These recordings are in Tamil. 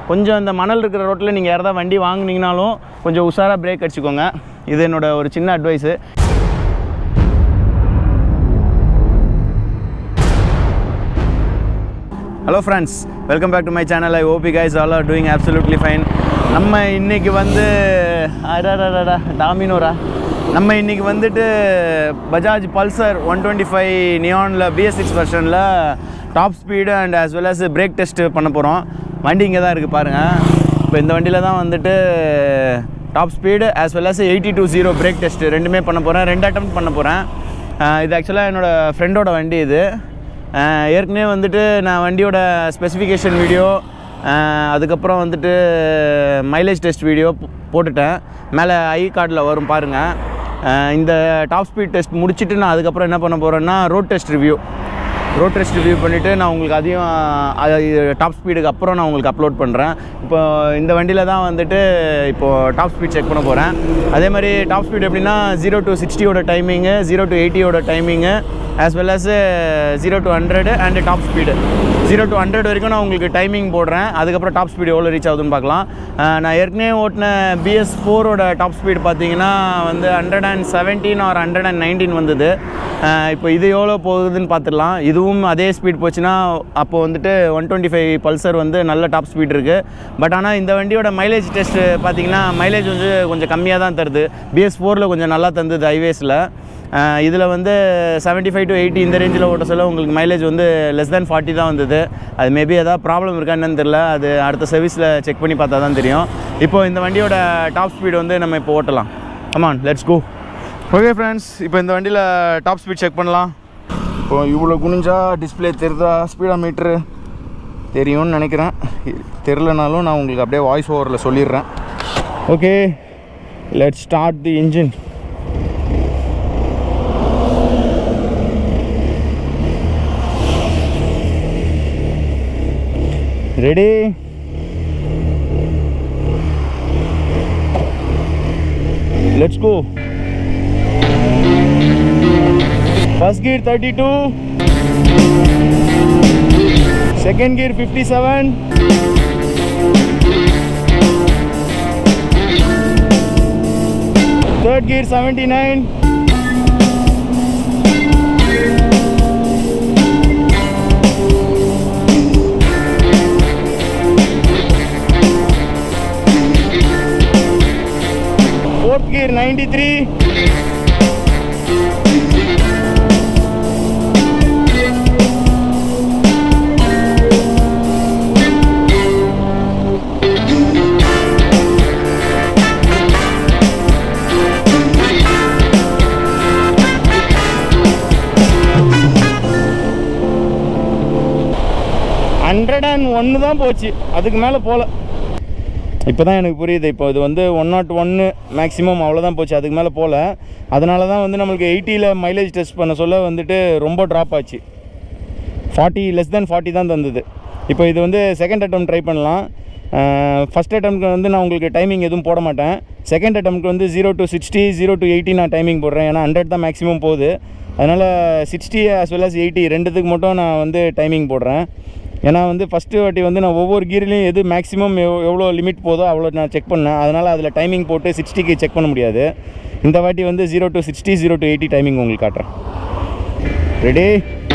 கொஞ்சம் இந்த மணல் இருக்கிற ரோட்டில் நீங்கள் யாராவது வண்டி வாங்குனீங்கனாலும் கொஞ்சம் உஷாராக பிரேக் அடிச்சுக்கோங்க இது என்னோட ஒரு சின்ன advice hello friends welcome back to my channel I hope guys all are doing absolutely fine நம்ம இன்னைக்கு வந்து அடாடாடா டாமினோரா நம்ம இன்னைக்கு வந்துட்டு Bajaj Pulsar one twenty five நியானில் பிஎஸ் சிக்ஸ் வெர்ஷனில் top speed and as well as brake test பண்ண போகிறோம் வண்டி இங்கே தான் இருக்குது பாருங்கள் இப்போ இந்த வண்டியில் தான் வந்துட்டு top speed as well as eighty to zero brake test ரெண்டுமே பண்ண போகிறேன் ரெண்டு அட்டம் பண்ண போகிறேன் இது ஆக்சுவலாக என்னோடய ஃப்ரெண்டோட வண்டி இது ஆஹ் ஏற்கனவே வந்துட்டு நான் வண்டியோட ஸ்பெசிஃபிகேஷன் வீடியோ அதுக்கப்புறம் வந்துட்டு மைலேஜ் டெஸ்ட் வீடியோ போட்டுட்டேன் மேலே ஐ கார்டில் வரும் பாருங்கள் இந்த டாப் ஸ்பீட் டெஸ்ட் முடிச்சுட்டு நான் அதுக்கப்புறம் என்ன பண்ண போகிறேன்னா road test review road test review பண்ணிவிட்டு நான் உங்களுக்கு அதையும் அது டாப் ஸ்பீடுக்கு அப்புறம் நான் உங்களுக்கு அப்லோட் பண்ணுறேன் இப்போ இந்த வண்டியில் தான் வந்துட்டு இப்போது டாப் ஸ்பீட் செக் பண்ண போகிறேன் அதே மாதிரி டாப் ஸ்பீட் எப்படின்னா ஜீரோ டு சிக்ஸ்டியோட டைமிங்கு ஜீரோ டு எயிட்டியோட timing as well as zero to hundred and top speed zero to hundred வரைக்கும் நான் உங்களுக்கு டைமிங் போடுறேன் அதுக்கப்புறம் டாப் ஸ்பீடு எவ்வளோ ரீச் ஆகுதுன்னு பார்க்கலாம் அஹ் நான் ஏற்கனவே ஓட்டின பிஎஸ் ஃபோரோட டாப் ஸ்பீடு பார்த்தீங்கன்னா வந்து hundred and seventeen or hundred and nineteen வந்தது அஹ் இப்போ இது எவ்வளோ போகுதுன்னு பார்த்துடலாம் இதுவும் அதே ஸ்பீட் போச்சுன்னா அப்போ வந்துட்டு ஒன் டுவெண்ட்டி ஃபைவ் பல்சர் வந்து நல்ல டாப் ஸ்பீட் இருக்குது பட் ஆனால் இந்த வண்டியோட மைலேஜ் டெஸ்ட்டு பார்த்தீங்கன்னா மைலேஜ் வந்து கொஞ்சம் கம்மியாக தான் தருது பிஎஸ் ஃபோரில் கொஞ்சம் நல்லா தந்தது ஹைவேஸில் இதில் வந்து 75 ஃபைவ் டு எயிட்டி இந்த ரேஞ்சில் ஓட்ட சொல்ல உங்களுக்கு மைலேஜ் வந்து லெஸ் தேன் ஃபார்ட்டி தான் வந்தது அது மேபி ஏதாவது ப்ராப்ளம் இருக்கா என்னன்னு தெரில அது அடுத்த சர்வீஸில் செக் பண்ணி பார்த்தா தான் தெரியும் இப்போ இந்த வண்டியோட டாப் ஸ்பீடு வந்து நம்ம இப்போ ஓட்டலாம் come on let's go okay friends இப்போ இந்த வண்டியில் டாப் ஸ்பீட் செக் பண்ணலாம் இப்போ இவ்வளோ குனிஞ்சா டிஸ்பிளே தெரிதா ஸ்பீடா மீட்ரு தெரியும்னு நினைக்கிறேன் தெரிலனாலும் நான் உங்களுக்கு அப்படியே வாய்ஸ் ஓவரில் சொல்லிடுறேன் okay let start the engine ready let's go first gear 32 second gear 57 third gear 79 fourth gear 93 hundred and ஒன்று தான் போச்சு அதுக்கு மேலே போகல இப்போ தான் எனக்கு புரியுது இப்போ இது வந்து ஒன் நாட் ஒன்று மேக்ஸிமம் அவ்வளோதான் போச்சு அதுக்கு மேலே போகல அதனால தான் வந்து நம்மளுக்கு எயிட்டியில் மைலேஜ் டெஸ்ட் பண்ண சொல்ல வந்துட்டு ரொம்ப ட்ராப் ஆச்சு ஃபார்ட்டி லெஸ் தென் ஃபார்ட்டி தான் தந்தது இப்போ இது வந்து செகண்ட் அட்டம் ட்ரை பண்ணலாம் ஃபஸ்ட் அட்டம்க்கு வந்து நான் உங்களுக்கு டைமிங் எதுவும் போட மாட்டேன் செகண்ட் அட்டம்க்கு வந்து zero to sixty zero to eighty நான் டைமிங் போடுறேன் ஏன்னா ஹண்ட்ரட் தான் மேக்ஸிமம் போகுது அதனால் sixty as well as eighty ரெண்டுத்துக்கு மட்டும் நான் வந்து டைமிங் போடுறேன் ஏன்னா வந்து ஃபஸ்ட்டு வாட்டி வந்து நான் ஒவ்வொரு கீர்லேயும் எது மேக்ஸிமம் எவ்வளோ லிமிட் போதோ அவ்வளோ நான் செக் பண்ணேன் அதனால் அதில் டைமிங் போட்டு சிக்ஸ்டிக்கு செக் பண்ண முடியாது இந்த வாட்டி வந்து zero to sixty zero to eighty timing உங்களுக்கு காட்டுறேன் ரெடி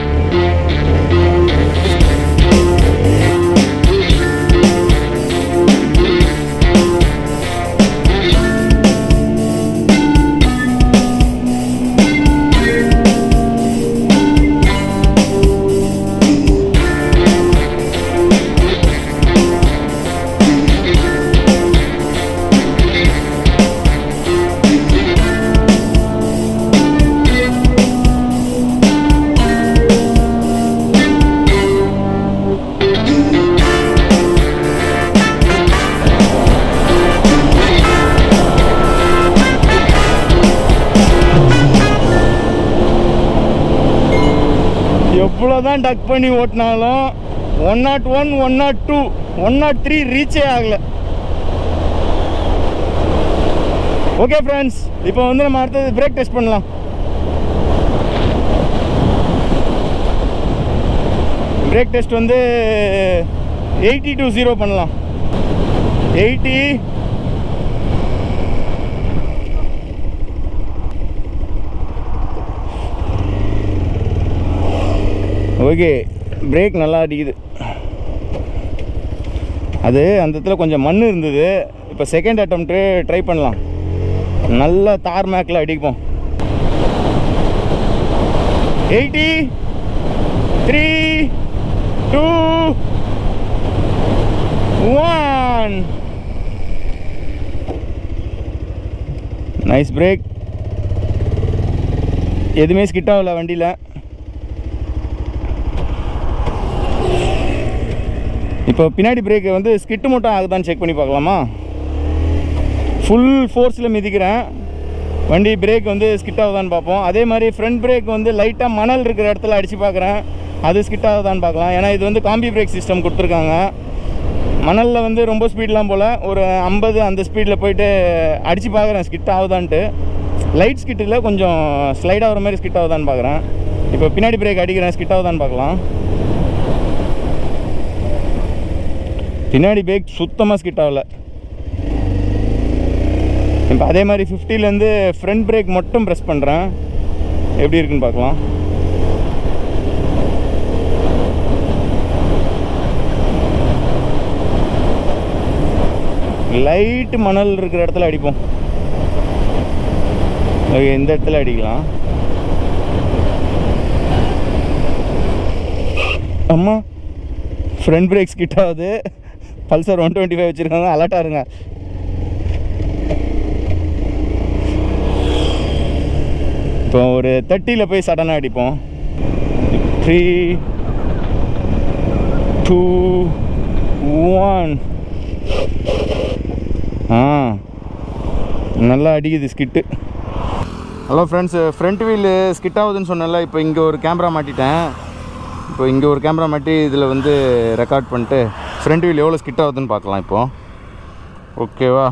எவ்வளோ தான் டக் பண்ணி ஓட்டினாலும் one nought one one nought two one nought three ரீச்சே ஆகலை ஓகே ஃப்ரெண்ட்ஸ் இப்போ வந்து நம்ம அடுத்தது பிரேக் டெஸ்ட் பண்ணலாம் பிரேக் டெஸ்ட் வந்து எயிட்டி டு ஜீரோ பண்ணலாம் எயிட்டி ஓகே பிரேக் நல்லா அடிக்குது அது அந்த இடத்துல கொஞ்சம் மண் இருந்தது இப்போ செகண்ட் அட்டம்ப்ட்டு ட்ரை பண்ணலாம் நல்லா தார் மேக்கில் அடிப்போம் eighty three two one nice brake எதுவுமே ஸ்கிட் ஆகல வண்டியில் இப்போ பின்னாடி பிரேக் வந்து ஸ்கிட்டு மட்டும் ஆகுதான்னு செக் பண்ணி பார்க்கலாமா ஃபுல் ஃபோர்ஸில் மிதிக்கிறேன் வண்டி பிரேக் வந்து ஸ்கிட் ஆகுதான்னு பார்ப்போம் அதே மாதிரி ஃப்ரண்ட் பிரேக் வந்து லைட்டாக மணல் இருக்கிற இடத்துல அடித்து பார்க்குறேன் அது ஸ்கிட் ஆகுதான்னு பார்க்கலாம் ஏன்னா இது வந்து காம்பி பிரேக் சிஸ்டம் கொடுத்துருக்காங்க மணலில் வந்து ரொம்ப ஸ்பீட்லாம் போல் ஒரு ஐம்பது அந்த ஸ்பீடில் போயிட்டு அடித்து பார்க்குறேன் ஸ்கிட் ஆகுதான்ட்டு லைட் ஸ்கிட்டில் கொஞ்சம் ஸ்லைட் ஆகிற மாதிரி ஸ்கிட் ஆகுதான்னு பார்க்குறேன் இப்போ பின்னாடி பிரேக் அடிக்கிறேன் ஸ்கிட் ஆகுதான்னு பார்க்கலாம் பின்னாடி பிரேக் சுத்தமாக ஸ்கிட் ஆகல இப்போ அதே மாதிரி ஃபிஃப்டிலேருந்து ஃப்ரண்ட் பிரேக் மட்டும் ப்ரெஸ் பண்ணுறேன் எப்படி இருக்குன்னு பார்க்கலாம் லைட் மணல் இருக்கிற இடத்துல அடிப்போம் ஓகே இந்த இடத்துல அடிக்கலாம் அம்மா ஃப்ரண்ட் பிரேக் ஸ்கிட் ஆகுது பல்சர் ஒன் டுவெண்ட்டி ஃபைவ் வச்சுருக்காங்க அலர்ட்டாக இருங்க இப்போ ஒரு தேர்ட்டியில் போய் சடனாக அடிப்போம் த்ரீ டூ ஒன் ஆ நல்லா அடிக்குது skid hello friends front wheel skid ஆகுதுன்னு சொன்னல இப்போ இங்கே ஒரு கேமரா மாட்டிட்டேன் இப்போ இங்கே ஒரு கேமரா மாட்டி இதில் வந்து ரெக்கார்ட் பண்ணிட்டு ஃப்ரண்ட் வீல் எவ்வளோ ஸ்கிட் ஆகுதுன்னு பார்க்கலாம் இப்போது ஓகேவா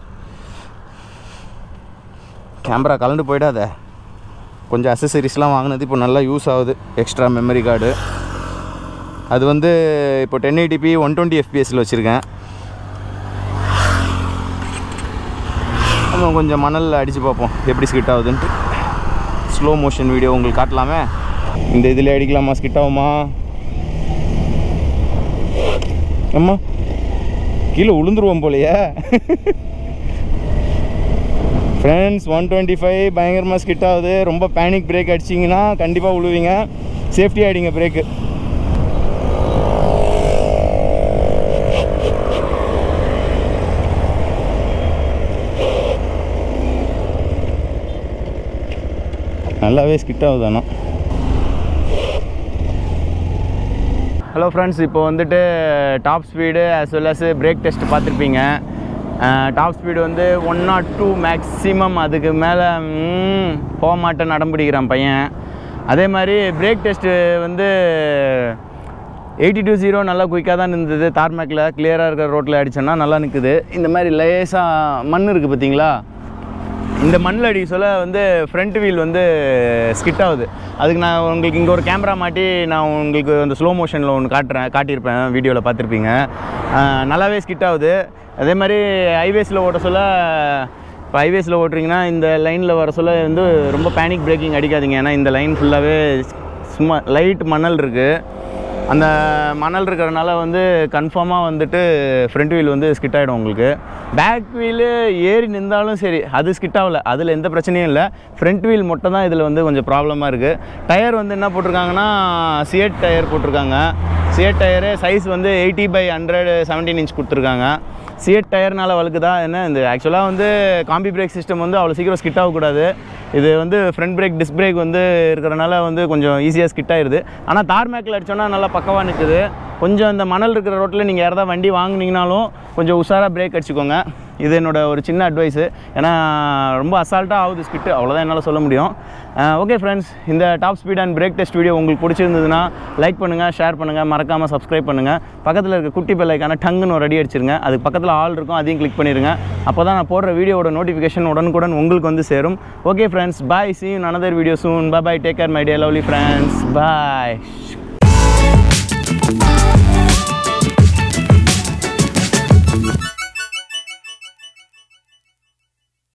கேமரா கலண்டு போயிடாத கொஞ்சம் அசசரிஸ்லாம் வாங்கினது இப்போ நல்லா யூஸ் ஆகுது எக்ஸ்ட்ரா மெமரி கார்டு அது வந்து இப்போ டென் எயிட்டிபி ஒன் டுவெண்ட்டி எஃபிஎஸில் வச்சுருக்கேன் நம்ம கொஞ்சம் மணலில் அடித்து பார்ப்போம் எப்படி ஸ்கிட் ஆகுதுன்ட்டு ஸ்லோ மோஷன் வீடியோ உங்களுக்கு காட்டலாமே இந்த இதில் அடிக்கலாமா ஸ்கிட் ஆகுமா அம்மா கீழே உளுந்துருவோம் போலையே ஃப்ரெண்ட்ஸ் ஒன் டுவெண்ட்டி ஃபைவ் பயங்கரமாக ஸ்கிட் ஆகுது ரொம்ப பேனிக் பிரேக் அடிச்சிங்கன்னா கண்டிப்பாக விழுவீங்க சேஃப்டி ஆகிடுங்க பிரேக்கு நல்லாவே ஸ்கிட் ஆகுது ஆனால் ஹலோ ஃப்ரெண்ட்ஸ் இப்போ வந்துட்டு top speed as well as brake test பார்த்துருப்பீங்க டாப் ஸ்பீடு வந்து ஒன் நாட் டூ மேக்ஸிமம் அதுக்கு மேலே போக மாட்டேன் நடம் பிடிக்கிறான் பையன் அதே மாதிரி பிரேக் டெஸ்ட்டு வந்து எயிட்டி டூ ஜீரோ நல்லா குயிக்காக தான் இருந்தது தார்மேக்கில் கிளியராக இருக்கிற ரோட்டில் அடிச்சோன்னா நல்லா நிற்குது இந்த மாதிரி லேசாக மண் இருக்குது பார்த்தீங்களா இந்த மண்ணில் அடி சொல்ல வந்து ஃப்ரண்ட் வீல் வந்து ஸ்கிட் ஆகுது அதுக்கு நான் உங்களுக்கு இங்கே ஒரு கேமரா மாட்டி நான் உங்களுக்கு அந்த ஸ்லோ மோஷனில் ஒன்று காட்டுறேன் காட்டியிருப்பேன் வீடியோவில் பார்த்துருப்பீங்க ஆஹ் நல்லாவே ஸ்கிட் ஆகுது அதே மாதிரி ஹைவேஸில் ஓட்ட சொல்ல இப்போ ஹைவேஸில் ஓட்டுறீங்கன்னா இந்த லைனில் வர சொல்ல வந்து ரொம்ப பேனிக் பிரேக்கிங் அடிக்காதீங்க ஏன்னா இந்த லைன் ஃபுல்லாகவே சும்மா லைட் மணல் இருக்குது அந்த மணல் இருக்கிறனால வந்து கன்ஃபார்மாக வந்துட்டு ஃப்ரண்ட் வீல் வந்து ஸ்கிட் ஆகிடும் உங்களுக்கு பேக் வீலு ஏறி நின்றாலும் சரி அது ஸ்கிட் ஆகல அதில் எந்த பிரச்சனையும் இல்லை ஃப்ரண்ட் வீல் மட்டும் தான் இதில் வந்து கொஞ்சம் ப்ராப்ளமாக இருக்குது டயர் வந்து என்ன போட்டிருக்காங்கன்னா சியட் டயர் போட்டிருக்காங்க சியட் டயரு சைஸ் வந்து eighty by hundred seventeen inch கொடுத்துருக்காங்க சியட் டயர்னால வழுக்குதா என்ன இந்த ஆக்சுவலாக வந்து காம்பி பிரேக் சிஸ்டம் வந்து அவ்வளோ சீக்கிரம் ஸ்கிட் ஆகக்கூடாது இது வந்து ஃப்ரண்ட் பிரேக் டிஸ்க் பிரேக் வந்து இருக்கிறனால வந்து கொஞ்சம் ஈஸியாக ஸ்கிட் ஆயிடுது ஆனால் தார்மேக்கில் அடிச்சோன்னா நல்லா பக்கவாக நிற்குது கொஞ்சம் இந்த மணல் இருக்கிற ரோட்டில் நீங்கள் யாராவது வண்டி வாங்குனீங்கனாலும் கொஞ்சம் உஷாராக பிரேக் அடிச்சுக்கோங்க இது என்னோட ஒரு சின்ன அட்வைஸு ஏன்னா ரொம்ப அசால்ட்டாக ஆகுது ஸ்கிட்டு அவ்வளோதான் என்னால் சொல்ல முடியும் ஓகே ஃப்ரெண்ட்ஸ் இந்த top speed and brake test video உங்களுக்கு பிடிச்சிருந்ததுன்னா லைக் பண்ணுங்கள் ஷேர் பண்ணுங்கள் மறக்காமல் சப்ஸ்கிரைப் பண்ணுங்கள் பக்கத்தில் இருக்க குட்டி பெல்லைக்கான டங்குன்னு ஒரு அடி அடிச்சிருங்க அதுக்கு பக்கத்தில் ஆல் இருக்கும் அதையும் கிளிக் பண்ணிடுங்க அப்போ தான் நான் போடுற வீடியோட நோட்டிஃபிகேஷன் உடனுக்குடன் உங்களுக்கு வந்து சேரும் okay friends bye see you in another video soon bye bye take care my dear lovely friends bye